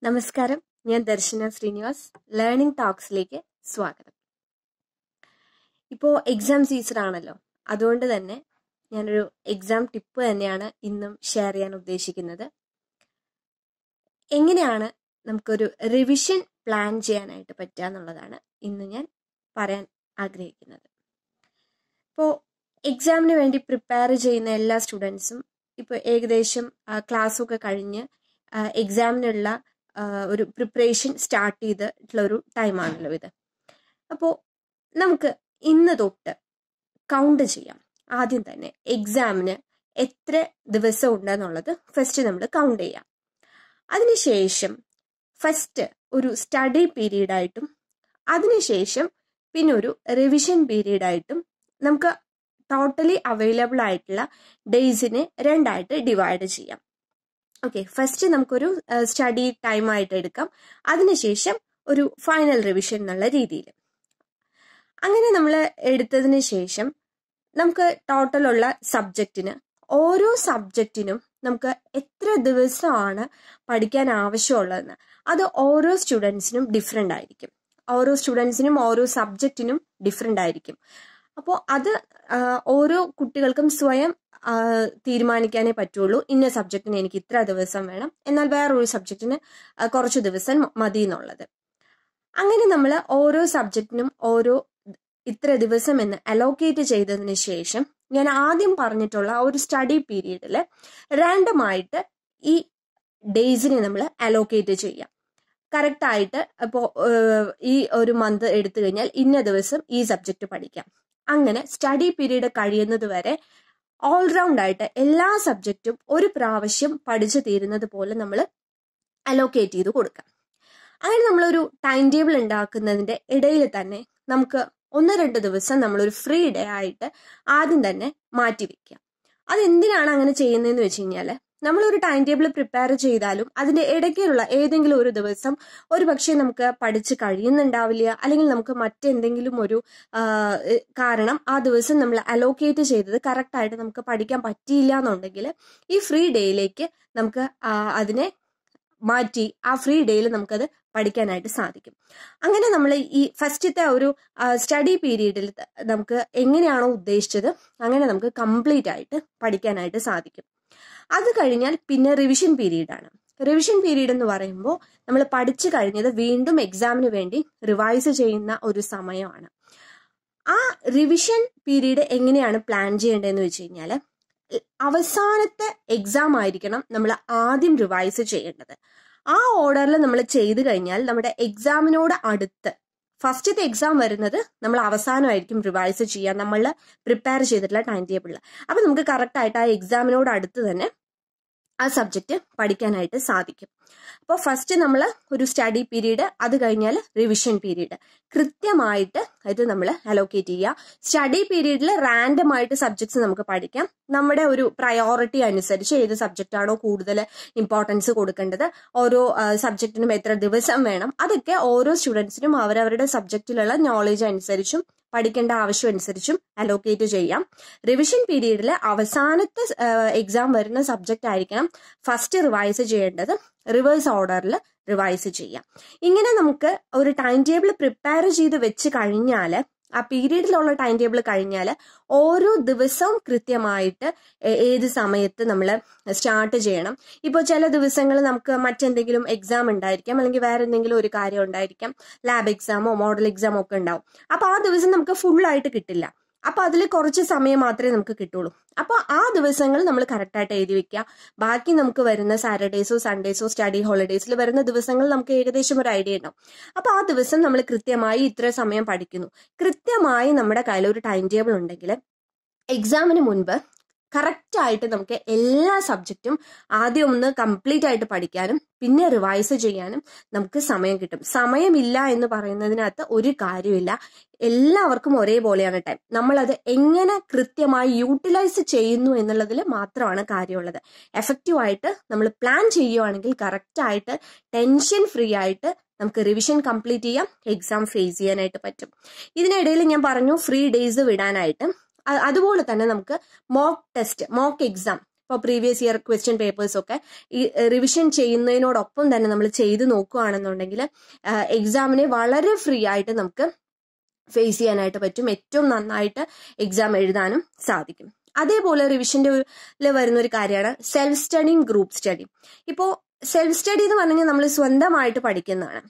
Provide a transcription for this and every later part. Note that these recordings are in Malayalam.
നമസ്കാരം ഞാൻ ദർശന ശ്രീനിവാസ് ലേണിംഗ് ടോക്സിലേക്ക് സ്വാഗതം ഇപ്പോൾ എക്സാം സീസൺ ആണല്ലോ അതുകൊണ്ട് തന്നെ ഞാനൊരു എക്സാം ടിപ്പ് തന്നെയാണ് ഇന്നും ഷെയർ ചെയ്യാൻ ഉദ്ദേശിക്കുന്നത് എങ്ങനെയാണ് നമുക്കൊരു റിവിഷൻ പ്ലാൻ ചെയ്യാനായിട്ട് പറ്റുക എന്നുള്ളതാണ് ഇന്ന് ഞാൻ പറയാൻ ആഗ്രഹിക്കുന്നത് ഇപ്പോൾ എക്സാമിന് വേണ്ടി പ്രിപ്പയർ ചെയ്യുന്ന എല്ലാ സ്റ്റുഡൻസും ഇപ്പോൾ ഏകദേശം ക്ലാസ്സൊക്കെ കഴിഞ്ഞ് എക്സാമിനുള്ള ഒരു പ്രിപ്പറേഷൻ സ്റ്റാർട്ട് ചെയ്തിട്ടുള്ള ഒരു ടൈമാണല്ലോ ഇത് അപ്പോൾ നമുക്ക് ഇന്ന് തൊട്ട് കൗണ്ട് ചെയ്യാം ആദ്യം തന്നെ എക്സാമിന് എത്ര ദിവസം ഉണ്ടെന്നുള്ളത് ഫസ്റ്റ് നമ്മൾ കൗണ്ട് ചെയ്യാം അതിനുശേഷം ഫസ്റ്റ് ഒരു സ്റ്റഡി പീരീഡായിട്ടും അതിനുശേഷം പിന്നെ ഒരു റിവിഷൻ പീരീഡായിട്ടും നമുക്ക് ടോട്ടലി അവൈലബിൾ ആയിട്ടുള്ള ഡേയ്സിനെ രണ്ടായിട്ട് ഡിവൈഡ് ചെയ്യാം ഓക്കെ ഫസ്റ്റ് നമുക്കൊരു സ്റ്റഡി ടൈം ആയിട്ട് എടുക്കാം അതിനുശേഷം ഒരു ഫൈനൽ റിവിഷൻ എന്നുള്ള രീതിയിൽ അങ്ങനെ നമ്മൾ എടുത്തതിന് ശേഷം നമുക്ക് ടോട്ടലുള്ള സബ്ജക്റ്റിന് ഓരോ സബ്ജക്റ്റിനും നമുക്ക് എത്ര ദിവസമാണ് പഠിക്കാൻ ആവശ്യമുള്ളതെന്ന് അത് ഓരോ സ്റ്റുഡൻസിനും ഡിഫറെൻ്റ് ആയിരിക്കും ഓരോ സ്റ്റുഡൻസിനും ഓരോ സബ്ജക്റ്റിനും ഡിഫറെൻ്റ് ആയിരിക്കും അപ്പോൾ അത് ഓരോ കുട്ടികൾക്കും സ്വയം തീരുമാനിക്കാനേ പറ്റുള്ളൂ ഇന്ന സബ്ജക്റ്റിന് എനിക്ക് ഇത്ര ദിവസം വേണം എന്നാൽ വേറൊരു സബ്ജക്റ്റിന് കുറച്ച് ദിവസം മതി എന്നുള്ളത് അങ്ങനെ നമ്മൾ ഓരോ സബ്ജക്റ്റിനും ഓരോ ഇത്ര ദിവസം എന്ന് അലോക്കേറ്റ് ചെയ്തതിന് ശേഷം ഞാൻ ആദ്യം പറഞ്ഞിട്ടുള്ള ആ ഒരു സ്റ്റഡി പീരീഡിൽ റാൻഡമായിട്ട് ഈ ഡേയ്സിനെ നമ്മൾ അലോക്കേറ്റ് ചെയ്യാം കറക്റ്റ് ആയിട്ട് ഇപ്പോൾ ഈ ഒരു മന്ത് എടുത്തു കഴിഞ്ഞാൽ ഇന്ന ദിവസം ഈ സബ്ജക്റ്റ് പഠിക്കാം അങ്ങനെ സ്റ്റഡി പീരീഡ് കഴിയുന്നത് വരെ ഓൾറൗണ്ട് ആയിട്ട് എല്ലാ സബ്ജക്റ്റും ഒരു പ്രാവശ്യം പഠിച്ചു തീരുന്നത് പോലെ നമ്മൾ അലോക്കേറ്റ് ചെയ്ത് കൊടുക്കാം അങ്ങനെ നമ്മളൊരു ടൈം ടേബിൾ ഉണ്ടാക്കുന്നതിന്റെ ഇടയിൽ തന്നെ നമുക്ക് ഒന്ന് രണ്ട് ദിവസം നമ്മളൊരു ഫ്രീ ഡേ ആയിട്ട് ആദ്യം തന്നെ മാറ്റി വെക്കാം അതെന്തിനാണ് അങ്ങനെ ചെയ്യുന്നതെന്ന് വെച്ച് കഴിഞ്ഞാൽ നമ്മളൊരു ടൈം ടേബിൾ പ്രിപ്പയർ ചെയ്താലും അതിന്റെ ഇടയ്ക്കുള്ള ഏതെങ്കിലും ഒരു ദിവസം ഒരു പക്ഷേ നമുക്ക് പഠിച്ച് കഴിയുന്നുണ്ടാവില്ല അല്ലെങ്കിൽ നമുക്ക് മറ്റെന്തെങ്കിലും ഒരു കാരണം ആ ദിവസം നമ്മൾ അലോക്കേറ്റ് ചെയ്തത് കറക്റ്റായിട്ട് നമുക്ക് പഠിക്കാൻ പറ്റിയില്ല എന്നുണ്ടെങ്കിൽ ഈ ഫ്രീ ഡേയിലേക്ക് നമുക്ക് അതിനെ മാറ്റി ആ ഫ്രീ ഡേയിൽ നമുക്കത് പഠിക്കാനായിട്ട് സാധിക്കും അങ്ങനെ നമ്മൾ ഈ ഫസ്റ്റത്തെ ഒരു സ്റ്റഡി പീരീഡിൽ നമുക്ക് എങ്ങനെയാണോ ഉദ്ദേശിച്ചത് അങ്ങനെ നമുക്ക് കംപ്ലീറ്റ് ആയിട്ട് പഠിക്കാനായിട്ട് സാധിക്കും അത് കഴിഞ്ഞാൽ പിന്നെ റിവിഷൻ പീരീഡാണ് റിവിഷൻ പീരീഡ് എന്ന് പറയുമ്പോൾ നമ്മൾ പഠിച്ചു കഴിഞ്ഞത് വീണ്ടും എക്സാമിന് വേണ്ടി റിവൈസ് ചെയ്യുന്ന ഒരു സമയമാണ് ആ റിവിഷൻ പീരീഡ് എങ്ങനെയാണ് പ്ലാൻ ചെയ്യേണ്ടതെന്ന് വെച്ച് കഴിഞ്ഞാൽ അവസാനത്തെ എക്സാം ആയിരിക്കണം നമ്മൾ ആദ്യം റിവൈസ് ചെയ്യേണ്ടത് ആ ഓർഡറിൽ നമ്മൾ ചെയ്തു കഴിഞ്ഞാൽ നമ്മുടെ എക്സാമിനോട് അടുത്ത് ഫസ്റ്റത്തെ എക്സാം വരുന്നത് നമ്മൾ അവസാനമായിരിക്കും റിവൈസ് ചെയ്യുക നമ്മൾ പ്രിപ്പയർ ചെയ്തിട്ടുള്ള ടൈം ടേബിളിൽ അപ്പൊ നമുക്ക് കറക്റ്റ് ആയിട്ട് ആ എക്സാമിനോട് അടുത്ത് തന്നെ ആ സബ്ജക്റ്റ് പഠിക്കാനായിട്ട് സാധിക്കും അപ്പോൾ ഫസ്റ്റ് നമ്മൾ ഒരു സ്റ്റഡി പീരീഡ് അത് കഴിഞ്ഞാൽ റിവിഷൻ പീരീഡ് കൃത്യമായിട്ട് ഇത് നമ്മൾ അലോക്കേറ്റ് ചെയ്യുക സ്റ്റഡി പീരീഡിൽ റാൻഡം ആയിട്ട് സബ്ജക്ട്സ് നമുക്ക് പഠിക്കാം നമ്മുടെ ഒരു പ്രയോറിറ്റി അനുസരിച്ച് ഏത് സബ്ജക്റ്റ് ആണോ കൂടുതൽ ഇമ്പോർട്ടൻസ് കൊടുക്കേണ്ടത് ഓരോ സബ്ജക്റ്റിനും എത്ര ദിവസം വേണം അതൊക്കെ ഓരോ സ്റ്റുഡൻസിനും അവരവരുടെ സബ്ജക്റ്റിലുള്ള നോളേജ് അനുസരിച്ചും പഠിക്കേണ്ട ആവശ്യം അനുസരിച്ചും അലോക്കേറ്റ് ചെയ്യാം റിവിഷൻ പീരീഡിൽ അവസാനത്തെ എക്സാം വരുന്ന സബ്ജക്റ്റ് ആയിരിക്കണം ഫസ്റ്റ് റിവൈസ് ചെയ്യേണ്ടത് റിവേഴ്സ് ഓർഡറിൽ റിവൈസ് ചെയ്യാം ഇങ്ങനെ നമുക്ക് ഒരു ടൈം ടേബിൾ പ്രിപ്പയർ ചെയ്ത് വെച്ച് കഴിഞ്ഞാൽ ആ പീരീഡിലുള്ള ടൈം ടേബിൾ കഴിഞ്ഞാൽ ഓരോ ദിവസവും കൃത്യമായിട്ട് ഏത് സമയത്ത് നമ്മൾ സ്റ്റാർട്ട് ചെയ്യണം ഇപ്പോൾ ചില ദിവസങ്ങൾ നമുക്ക് മറ്റെന്തെങ്കിലും എക്സാം ഉണ്ടായിരിക്കാം അല്ലെങ്കിൽ വേറെ എന്തെങ്കിലും ഒരു കാര്യം ഉണ്ടായിരിക്കാം ലാബ് എക്സാമോ മോഡൽ എക്സാമോ ഒക്കെ ഉണ്ടാവും അപ്പോൾ ആ ദിവസം നമുക്ക് ഫുൾ ആയിട്ട് കിട്ടില്ല അപ്പൊ അതിൽ കുറച്ച് സമയം മാത്രമേ നമുക്ക് കിട്ടുള്ളൂ അപ്പോൾ ആ ദിവസങ്ങൾ നമ്മൾ കറക്റ്റായിട്ട് എഴുതി വെക്കുക ബാക്കി നമുക്ക് വരുന്ന സാറ്റർഡേസോ സൺഡേസോ സ്റ്റഡി ഹോളിഡേയ്സിൽ വരുന്ന ദിവസങ്ങൾ നമുക്ക് ഏകദേശം ഒരു ഐഡിയ ഉണ്ടാവും അപ്പൊ ആ ദിവസം നമ്മൾ കൃത്യമായി ഇത്ര സമയം പഠിക്കുന്നു കൃത്യമായി നമ്മുടെ കയ്യിൽ ഒരു ടൈം ടേബിൾ ഉണ്ടെങ്കിൽ എക്സാമിന് മുൻപ് കറക്റ്റ് ആയിട്ട് നമുക്ക് എല്ലാ സബ്ജക്റ്റും ആദ്യം ഒന്ന് കംപ്ലീറ്റ് ആയിട്ട് പഠിക്കാനും പിന്നെ റിവൈസ് ചെയ്യാനും നമുക്ക് സമയം കിട്ടും സമയമില്ല എന്ന് പറയുന്നതിനകത്ത് ഒരു കാര്യമില്ല എല്ലാവർക്കും ഒരേപോലെയാണ് ടൈം നമ്മളത് എങ്ങനെ കൃത്യമായി യൂട്ടിലൈസ് ചെയ്യുന്നു എന്നുള്ളതിൽ മാത്രമാണ് കാര്യമുള്ളത് എഫക്റ്റീവ് ആയിട്ട് നമ്മൾ പ്ലാൻ ചെയ്യുവാണെങ്കിൽ കറക്റ്റ് ആയിട്ട് ടെൻഷൻ ഫ്രീ ആയിട്ട് നമുക്ക് റിവിഷൻ കംപ്ലീറ്റ് ചെയ്യാം എക്സാം ഫേസ് ചെയ്യാനായിട്ട് പറ്റും ഇതിനിടയിൽ ഞാൻ പറഞ്ഞു ഫ്രീ ഡേയ്സ് വിടാനായിട്ട് അതുപോലെ തന്നെ നമുക്ക് മോക്ക് ടെസ്റ്റ് മോക്ക് എക്സാം ഇപ്പോൾ പ്രീവിയസ് ഇയർ ക്വസ്റ്റ്യൻ പേപ്പേഴ്സ് ഒക്കെ ഈ റിവിഷൻ ചെയ്യുന്നതിനോടൊപ്പം തന്നെ നമ്മൾ ചെയ്ത് നോക്കുകയാണെന്നുണ്ടെങ്കിൽ എക്സാമിനെ വളരെ ഫ്രീ ആയിട്ട് നമുക്ക് ഫേസ് ചെയ്യാനായിട്ട് പറ്റും ഏറ്റവും നന്നായിട്ട് എക്സാം എഴുതാനും സാധിക്കും അതേപോലെ റിവിഷൻ്റെ വരുന്ന ഒരു കാര്യമാണ് സെൽഫ് സ്റ്റഡിങ് ഗ്രൂപ്പ് സ്റ്റഡി ഇപ്പോൾ സെൽഫ് സ്റ്റഡി എന്ന് പറഞ്ഞാൽ നമ്മൾ സ്വന്തമായിട്ട് പഠിക്കുന്നതാണ്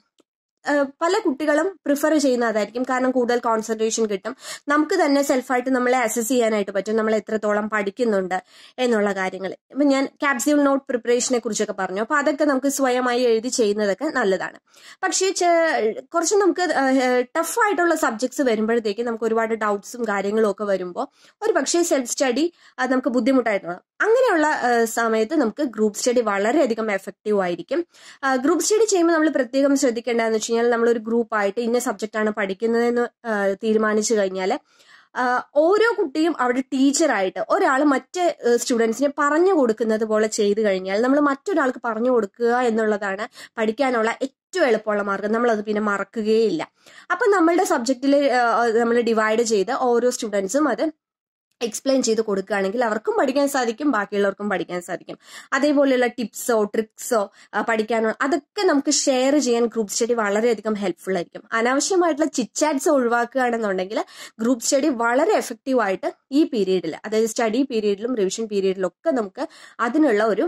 പല കുട്ടികളും പ്രിഫർ ചെയ്യുന്ന അതായിരിക്കും കാരണം കൂടുതൽ കോൺസെൻട്രേഷൻ കിട്ടും നമുക്ക് തന്നെ സെൽഫായിട്ട് നമ്മളെ അസസ് ചെയ്യാനായിട്ട് പറ്റും നമ്മൾ എത്രത്തോളം പഠിക്കുന്നുണ്ട് എന്നുള്ള കാര്യങ്ങൾ ഇപ്പം ഞാൻ ക്യാപ്സ്യൂൾ നോട്ട് പ്രിപ്പറേഷനെ കുറിച്ചൊക്കെ പറഞ്ഞു അപ്പോൾ അതൊക്കെ നമുക്ക് സ്വയമായി എഴുതി ചെയ്യുന്നതൊക്കെ നല്ലതാണ് പക്ഷേ കുറച്ച് നമുക്ക് ടഫായിട്ടുള്ള സബ്ജക്ട്സ് വരുമ്പോഴത്തേക്ക് നമുക്ക് ഒരുപാട് ഡൗട്ട്സും കാര്യങ്ങളും ഒക്കെ വരുമ്പോൾ ഒരു പക്ഷേ സെൽഫ് സ്റ്റഡി നമുക്ക് ബുദ്ധിമുട്ടായിട്ടുള്ള അങ്ങനെയുള്ള സമയത്ത് നമുക്ക് ഗ്രൂപ്പ് സ്റ്റഡി വളരെയധികം എഫക്റ്റീവ് ആയിരിക്കും ഗ്രൂപ്പ് സ്റ്റഡി ചെയ്യുമ്പോൾ നമ്മൾ പ്രത്യേകം ശ്രദ്ധിക്കേണ്ടതെന്ന് വെച്ച് കഴിഞ്ഞാൽ നമ്മളൊരു ഗ്രൂപ്പായിട്ട് ഇന്ന സബ്ജക്റ്റാണ് പഠിക്കുന്നതെന്ന് തീരുമാനിച്ചു കഴിഞ്ഞാൽ ഓരോ കുട്ടിയും അവിടെ ടീച്ചറായിട്ട് ഒരാൾ മറ്റ് സ്റ്റുഡൻസിന് പറഞ്ഞു കൊടുക്കുന്നത് പോലെ ചെയ്തു കഴിഞ്ഞാൽ നമ്മൾ മറ്റൊരാൾക്ക് പറഞ്ഞു കൊടുക്കുക എന്നുള്ളതാണ് പഠിക്കാനുള്ള ഏറ്റവും എളുപ്പമുള്ള മാർഗം നമ്മളത് പിന്നെ മറക്കുകയില്ല അപ്പം നമ്മളുടെ സബ്ജക്റ്റിൽ നമ്മൾ ഡിവൈഡ് ചെയ്ത് ഓരോ സ്റ്റുഡൻസും അത് എക്സ്പ്ലെയിൻ ചെയ്ത് കൊടുക്കുകയാണെങ്കിൽ അവർക്കും പഠിക്കാൻ സാധിക്കും ബാക്കിയുള്ളവർക്കും പഠിക്കാൻ സാധിക്കും അതേപോലെയുള്ള ടിപ്സോ ട്രിക്സോ പഠിക്കാനോ അതൊക്കെ നമുക്ക് ഷെയർ ചെയ്യാൻ ഗ്രൂപ്പ് സ്റ്റഡി വളരെയധികം ഹെൽപ്ഫുൾ ആയിരിക്കും അനാവശ്യമായിട്ടുള്ള ചിറ്റാറ്റ്സ് ഒഴിവാക്കുകയാണെന്നുണ്ടെങ്കിൽ ഗ്രൂപ്പ് സ്റ്റഡി വളരെ എഫക്റ്റീവ് ആയിട്ട് ഈ പീരീഡിൽ അതായത് സ്റ്റഡി പീരീഡിലും റിവിഷൻ പീരീഡിലും ഒക്കെ നമുക്ക് അതിനുള്ള ഒരു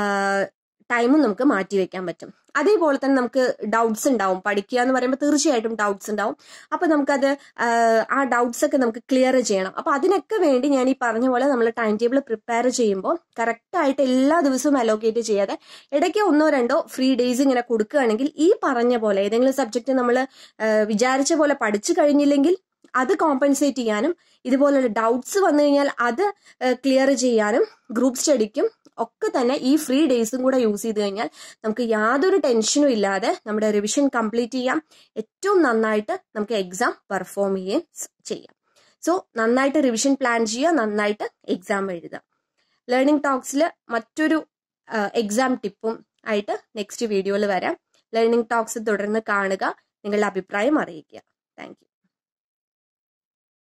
ടൈമും നമുക്ക് മാറ്റി വെക്കാൻ പറ്റും അതേപോലെ തന്നെ നമുക്ക് ഡൗട്ട്സ് ഉണ്ടാവും പഠിക്കുക എന്ന് പറയുമ്പോൾ തീർച്ചയായിട്ടും ഡൗട്ട്സ് ഉണ്ടാവും അപ്പൊ നമുക്കത് ആ ഡൗട്ട്സ് ഒക്കെ നമുക്ക് ക്ലിയർ ചെയ്യണം അപ്പൊ അതിനൊക്കെ വേണ്ടി ഞാൻ ഈ പറഞ്ഞ പോലെ നമ്മൾ ടൈം ടേബിൾ പ്രിപ്പയർ ചെയ്യുമ്പോൾ കറക്റ്റ് ആയിട്ട് എല്ലാ ദിവസവും അലോക്കേറ്റ് ചെയ്യാതെ ഇടയ്ക്ക് ഒന്നോ രണ്ടോ ഫ്രീ ഡേയ്സ് ഇങ്ങനെ കൊടുക്കുകയാണെങ്കിൽ ഈ പറഞ്ഞ പോലെ ഏതെങ്കിലും സബ്ജക്റ്റ് നമ്മൾ വിചാരിച്ച പോലെ പഠിച്ചു കഴിഞ്ഞില്ലെങ്കിൽ അത് കോമ്പൻസേറ്റ് ചെയ്യാനും ഇതുപോലുള്ള ഡൗട്ട്സ് വന്നു കഴിഞ്ഞാൽ അത് ക്ലിയർ ചെയ്യാനും ഗ്രൂപ്പ് സ്റ്റഡിക്കും ഒക്കെ തന്നെ ഈ ഫ്രീ ഡേയ്സും കൂടെ യൂസ് ചെയ്ത് കഴിഞ്ഞാൽ നമുക്ക് യാതൊരു ടെൻഷനും ഇല്ലാതെ നമ്മുടെ റിവിഷൻ കംപ്ലീറ്റ് ചെയ്യാം ഏറ്റവും നന്നായിട്ട് നമുക്ക് എക്സാം പെർഫോം ചെയ്യുകയും ചെയ്യാം സോ നന്നായിട്ട് റിവിഷൻ പ്ലാൻ ചെയ്യുക നന്നായിട്ട് എക്സാം എഴുതുക ലേണിംഗ് ടോക്സിൽ മറ്റൊരു എക്സാം ടിപ്പും ആയിട്ട് നെക്സ്റ്റ് വീഡിയോയിൽ വരാം ലേണിംഗ് ടോക്സ് തുടർന്ന് കാണുക നിങ്ങളുടെ അഭിപ്രായം അറിയിക്കുക താങ്ക്